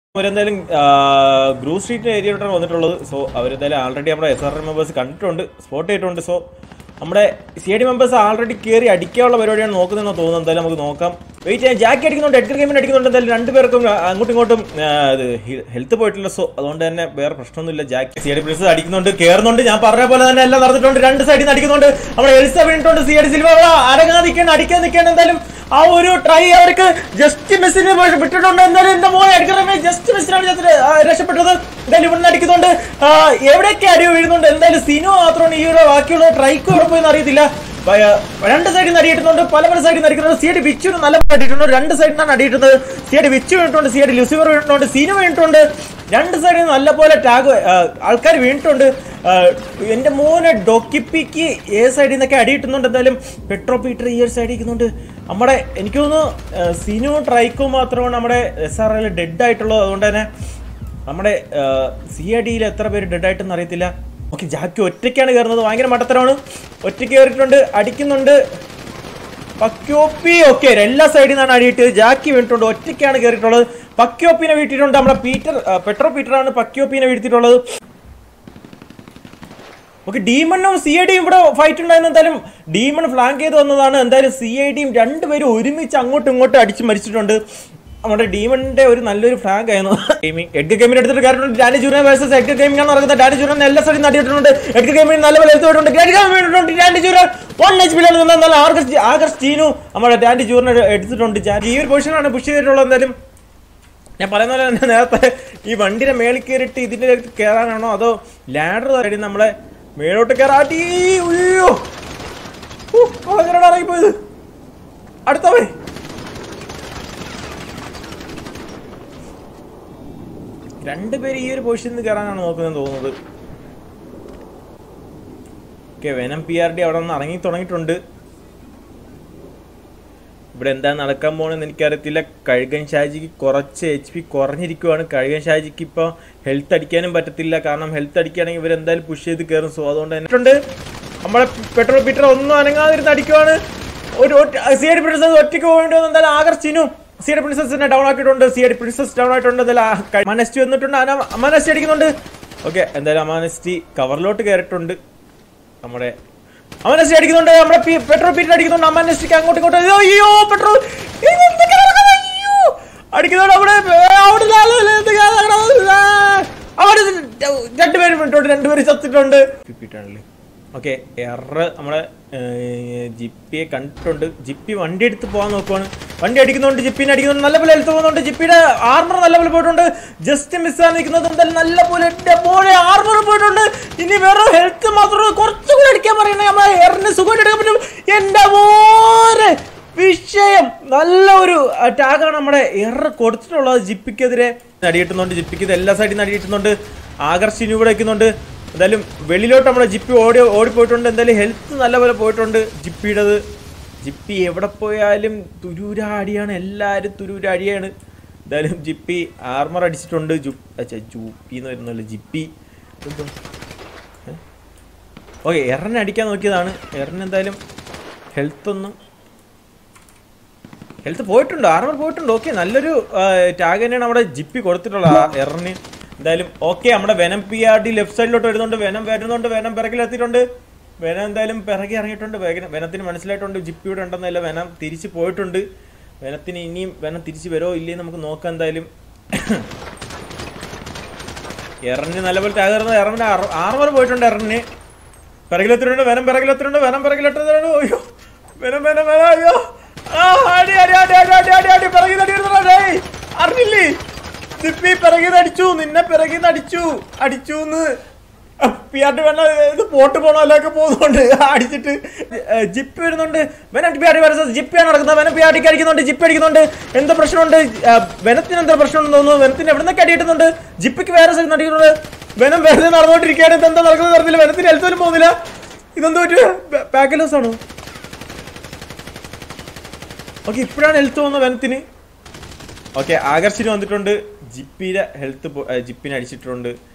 അവരെന്തായാലും ഗ്രൂ സ്ട്രീറ്റ് ഏരിയയിലോട്ടാണ് വന്നിട്ടുള്ളത് സോ അവരെന്തായാലും ആൾറെഡി നമ്മുടെ എസ് ആർ എം മെമ്പേഴ്സ് കണ്ടിട്ടുണ്ട് സ്പോട്ട് ചെയ്തിട്ടുണ്ട് സോ നമ്മുടെ സി ഡി മെമ്പേഴ്സ് ആൾറെഡി കയറി അടിക്കാനുള്ള പരിപാടിയാണ് നോക്കുന്നതെന്ന് തോന്നുന്നു എന്തായാലും നമുക്ക് നോക്കാം വെയിറ്റ് ചെയ്യാൻ ജാക്കി അടിക്കുന്നുണ്ട് എഡ്ഗർ ഗെയിമിന് അടിക്കുന്നുണ്ട് എന്തായാലും രണ്ടുപേർക്കും അങ്ങോട്ടും ഇങ്ങോട്ടും ഹെൽത്ത് പോയിട്ടില്ല സോ അതുകൊണ്ട് തന്നെ വേറെ പ്രശ്നമൊന്നുമില്ല ജാക്കി സി ഡി പ്രിൻസ് അടിക്കുന്നുണ്ട് കയറുന്നുണ്ട് ഞാൻ പറഞ്ഞ പോലെ തന്നെ എല്ലാം നടന്നിട്ടുണ്ട് രണ്ട് സൈഡിൽ നിന്ന് അടിക്കുന്നുണ്ട് നമ്മുടെ എൽസ വീണിട്ടുണ്ട് സി ഡി സിൽവ അടങ്ങാൻ നിൽക്കണം അടിക്കാൻ നിൽക്കണം എന്തായാലും ആ ഒരു ട്രൈ അവർക്ക് ജസ്റ്റ് മിസ്സിന് വിട്ടിട്ടുണ്ട് എന്തായാലും എന്റെ മോനെ അടിക്കണമേ ജസ്റ്റ് മിസ്സിനാണ് just, ആ, രക്ഷപ്പെട്ടത് എന്തായാലും ഇവിടുന്ന് അടിക്കുന്നുണ്ട് ആ, എവിടെയൊക്കെ അടി വീഴുന്നുണ്ട് എന്തായാലും സിനു മാത്രമാണ് ഈ ഒരു ബാക്കിയുള്ള ട്രൈക്ക് എവിടെ പോയെന്ന് അറിയത്തില്ല പ- രണ്ട് സൈഡിൽ നിന്ന് അടിയിട്ടുന്നുണ്ട് പല പല സൈഡിൽ നിന്ന് അടിക്കുന്നുണ്ട് സി ഡി വിച്ചു നല്ല പോലെ അടിയിട്ടുണ്ട് രണ്ട് സൈഡിൽ നിന്നാണ് അടിയിട്ടുന്നത് സി ഡി വിച്ചു വീണിട്ടുണ്ട് സി ഡി ലുസിഫർ വീണിട്ടുണ്ട് സീനു വീണിട്ടുണ്ട് രണ്ട് സൈഡിൽ നിന്ന് നല്ല പോലെ ടാഗ് ആൾക്കാർ വീണിട്ടുണ്ട് ആ, എന്റെ മോനെ ഡോക്കിപ്പിക്ക് ഏത് സൈഡിൽ നിന്നൊക്കെ അടിയിട്ടുന്നുണ്ട് എന്തായാലും പെട്രോ പീറ്റർ ഈ ഒരു സൈഡിൽ ഇരിക്കുന്നുണ്ട് നമ്മുടെ എനിക്ക് തോന്നുന്നു ആ, സിനു ട്രൈക്കും മാത്രമാണ് നമ്മുടെ എസ് ആർ എൽ ഡെഡ് ആയിട്ടുള്ളത് അതുകൊണ്ട് തന്നെ നമ്മുടെ സി ഐ ഡിയിൽ എത്ര പേര് ഡെഡ് ആയിട്ടെന്ന് അറിയത്തില്ല ഓക്കെ ജാക്കി ഒറ്റയ്ക്കാണ് കയറുന്നത് ഭയങ്കര മട്ടത്തരമാണ് ഒറ്റയ്ക്ക് കയറിയിട്ടുണ്ട് അടിക്കുന്നുണ്ട് പക്യോപ്പി ഓക്കെ എല്ലാ സൈഡിൽ നിന്നാണ് അടിയിട്ട് ജാക്കി വീണിട്ടുണ്ട് ഒറ്റയ്ക്കാണ് കയറിയിട്ടുള്ളത് പക്യോപ്പിനെ വീട്ടിട്ടുണ്ട് നമ്മുടെ പീറ്റർ ആ, പെട്രോ പീറ്ററാണ് പക്യോപ്പിനെ വീഴ്ത്തിയിട്ടുള്ളത് ഓക്കെ ഡീമണും സി ഐ ഡിയും ഇവിടെ ഫൈറ്റ് ഉണ്ടായിരുന്നു എന്തായാലും ഡീമൺ ഫ്ലാങ്ക് ചെയ്ത് വന്നതാണ് എന്തായാലും സി ഐ ഡിയും രണ്ടുപേരും ഒരുമിച്ച് അങ്ങോട്ടും ഇങ്ങോട്ടും അടിച്ച് മരിച്ചിട്ടുണ്ട് നമ്മുടെ ഡീമണിന്റെ ഒരു നല്ലൊരു ഫ്ലാങ്ക് ആയിരുന്നു ഗെയിമിംഗ് എഡ്ഗർ ഗെയിമിന് എടുത്തിട്ട് കാരണം ഡാനി ജൂറിനെ വേഴ്സസ് എഡ്ഗർ ഗെയിമിംഗ് ആണ് നടക്കുന്നത് ഡാനി ജൂറിനെ എല്ലാ സൈഡിൽ നടിയിട്ടുണ്ട് എഡ്ഗർ ഗെയിമിംഗ് നല്ല പോലെ എടുത്തിട്ടുണ്ട് ഗ്രേറ്റ് ഗെയിം വീണിട്ടുണ്ട് ഡാനി ജൂറൻ വൺ എച്ച് പിയിലാണ് നിന്നത് എന്നാൽ ആഗസ്റ്റ് ആഗസ്റ്റ് ടീനു നമ്മുടെ ഡാനി ജൂറിനെ എടുത്തിട്ടുണ്ട് ജാ- ഈ ഒരു പൊസിഷനാണ് പുഷ് ചെയ്തിട്ടുള്ളത് എന്തായാലും ഞാൻ പറയുന്ന പോലെ തന്നെ നേരത്തെ ഈ വണ്ടിയുടെ മേളിൽ കയറിയിട്ട് ഇതിന്റെ അടുത്ത് കയറാനാണോ അതോ ലാഡർ തരടി നമ്മളെ മേലോട്ട് കയറാട്ടി ഉയ്യോ ഇറങ്ങിപ്പോയത് അടുത്തവൻ രണ്ടുപേര് ഈ ഒരു പൊസിഷനിൽ നിന്ന് കയറാനാണ് നോക്കുന്നത് തോന്നുന്നത് okay venom P R D അവിടെ നിന്ന് ഇറങ്ങി തുടങ്ങിയിട്ടുണ്ട് ഇവിടെ എന്താ നടക്കാൻ പോണെന്ന് എനിക്കറിയത്തില്ല കഴുകൻ ഷാജിക്ക് കുറച്ച് എച്ച് പി കുറഞ്ഞിരിക്കുവാണ് കഴുകൻ ഷാജിക്ക് ഇപ്പോൾ ഹെൽത്ത് അടിക്കാനും പറ്റത്തില്ല കാരണം ഹെൽത്ത് അടിക്കുകയാണെങ്കിൽ ഇവർ എന്തായാലും പുഷ് ചെയ്ത് കയറും സോ അതുകൊണ്ട് തന്നെ ഉണ്ട് നമ്മളെ പെട്രോൾ പീറ്റർ ഒന്നും അനങ്ങാതിരുന്ന് അടിക്കുവാണ് ഒരു സി ഡി പ്രിൻസസ് ഒറ്റയ്ക്ക് പോയിട്ട് എന്തായാലും ആകർഷിച്ചു സി ഡി പ്രിൻസസിനെ ഡൗൺ ആക്കിയിട്ടുണ്ട് സി ഡി പ്രിൻസസ് ഡൗൺ ആയിട്ടുണ്ട് എന്തായാലും അമനസ്റ്റി വന്നിട്ടുണ്ട് അമനസ്റ്റി അടിക്കുന്നുണ്ട് ഓക്കെ എന്തായാലും അമനസ്റ്റി കവറിലോട്ട് കയറിയിട്ടുണ്ട് നമ്മുടെ അമനസ്റ്റി അടിക്കുന്നുണ്ട് നമ്മുടെ പി- പെട്രോൾ പീറ്റർ അടിക്കുന്നുണ്ട് അമനസ്റ്റിക്ക് അങ്ങോട്ടും ഇങ്ങോട്ടും അയ്യോ, അയ്യോ പെട്രോൾ ഇത് എന്തൊക്കെ നടക്കുന്നത്? അയ്യോ അടിക്കുന്നുണ്ട് അവിടെ അവിടെ അവിടെ രണ്ടുപേരും വിട്ടോണ്ട് രണ്ടുപേരും ചത്തിട്ടുണ്ട് പീറ്റാണല്ലേ ഓക്കെ എറ നമ്മുടെ ജിപ്പിയെ കണ്ടിട്ടുണ്ട് ജിപ്പി വണ്ടി എടുത്ത് പോകാൻ നോക്കുവാണ് വണ്ടി അടിക്കുന്നുണ്ട് ജിപ്പിനെ അടിക്കുന്നുണ്ട് നല്ല പോലെ എടുത്ത് പോകുന്നുണ്ട് ജിപ്പിയുടെ ആർമർ നല്ല പോലെ പോയിട്ടുണ്ട് ജസ്റ്റ് മിസ്സാണ് നിൽക്കുന്നത് എന്തായാലും നല്ല പോലെ എന്റെ പോലെ ആർമർ പോയിട്ടുണ്ട് ഇനി വേറെ ഹെൽത്ത് മാത്രം കുറച്ചുകൂടി അടിക്കാൻ പറയണേ നമ്മളെ എറിന് സുഖമായിട്ട് എടുക്കാൻ പറ്റും എന്റെ മോനെ വിഷയം നല്ല ഒരു ടാഗാണ് നമ്മുടെ എറ കൊടുത്തിട്ടുള്ളത് ജിപ്പിക്കെതിരെ അടിയിട്ടുന്നുണ്ട് ജിപ്പിക്ക് ഇത് എല്ലാ സൈഡിൽ നിന്ന് അടിയിട്ടുന്നുണ്ട് ആകർഷിനി ഇവിടെ വയ്ക്കുന്നുണ്ട് എന്തായാലും വെളിയിലോട്ട് നമ്മുടെ ജിപ്പി ഓടി ഓടിപ്പോയിട്ടുണ്ട് എന്തായാലും ഹെൽത്ത് നല്ലപോലെ പോയിട്ടുണ്ട് ജിപ്പിയുടേത് ജിപ്പി എവിടെ പോയാലും തുരൂരാടിയാണ് എല്ലാവരും തുരൂരാടിയാണ് എന്തായാലും ജിപ്പി ആർമർ അടിച്ചിട്ടുണ്ട് ജു അച്ഛാ ജൂപ്പി എന്ന് വരുന്നല്ലോ ജിപ്പി ഓക്കെ എറിനെ അടിക്കാൻ നോക്കിയതാണ് എറിന് എന്തായാലും ഹെൽത്ത് ഒന്നും ഹെൽത്ത് പോയിട്ടുണ്ട് ആർമർ പോയിട്ടുണ്ട് ഓക്കെ നല്ലൊരു ടാഗ് തന്നെയാണ് നമ്മുടെ ജിപ്പി കൊടുത്തിട്ടുള്ളത് ആ എറിന് എന്തായാലും ഓക്കെ നമ്മുടെ venom P R D left സൈഡിലോട്ട് വരുന്നുണ്ട് വെനം വരുന്നുണ്ട് വെനം പിറകിലെത്തിയിട്ടുണ്ട് വെനം എന്തായാലും പിറകെ ഇറങ്ങിയിട്ടുണ്ട് വെന- വെനത്തിന് മനസ്സിലായിട്ടുണ്ട് ജിപ്പി ഇവിടെ ഉണ്ടെന്നല്ല വെനം തിരിച്ച് പോയിട്ടുണ്ട് വെനത്തിന് ഇനിയും വെനം തിരിച്ച് വരുമോ ഇല്ലേ നമുക്ക് നോക്കാം എന്തായാലും എറിന് നല്ലപോലെ ടാഗ് ഇറങ്ങുന്നത് എറിന് ആർമർ പോയിട്ടുണ്ട് എറിന് പിറകിലെത്തിട്ടുണ്ട് വെനം പിറകിലെത്തിട്ടുണ്ട് വെനം പിറകിലെത്തുന്നുണ്ട് അയ്യോ വെനം വെനം വെനം അയ്യോ ആ അടി അടി അടി അടി അടി അടി അടി പിറകിൽ അടി അറിഞ്ഞില്ലേ ജിപ്പി പിറകിൽ അടിച്ചു നിന്നെ പിറകിൽ അടിച്ചു അടിച്ചു പിയാട്ട് വേണ്ട ഇത് പോട്ട് പോണോ അല്ലൊക്കെ പോകുന്നുണ്ട് അടിച്ചിട്ട് ഏ, ജിപ്പി വരുന്നുണ്ട് വെനം പിയാട്ടി വരസ് ജിപ്പിയാണ് നടക്കുന്നത് വെനം പിയാട്ടിക്ക് അടിക്കുന്നുണ്ട് ജിപ്പി അടിക്കുന്നുണ്ട് എന്താ പ്രശ്നമുണ്ട് ആ, വെനത്തിന് എന്താ പ്രശ്നമുണ്ടെന്ന് തോന്നുന്നു വെനത്തിന് എവിടെ നിന്നൊക്കെ അടിയിട്ടുന്നുണ്ട് ജിപ്പിക്ക് വേറെ സൈഡ് അടിക്കുന്നുണ്ട് വെനം വെറുതെ നടന്നുകൊണ്ടിരിക്കുകയാണ് ഇതെന്താ നടക്കുന്നത് അറിഞ്ഞില്ല വെനത്തിന് ഹെൽത്ത് പോലും പോകുന്നില്ല ഇതെന്തോ ഒരു പാക്കലോസ് ആണോ ഓക്കെ ഇപ്പോഴാണ് ഹെൽത്ത് പോകുന്നത് വെനത്തിന് ഓക്കെ ആകർഷിന് വന്നിട്ടുണ്ട് ജിപ്പിയുടെ ഹെൽത്ത് ജിപ്പിനെ അടിച്ചിട്ടുണ്ട്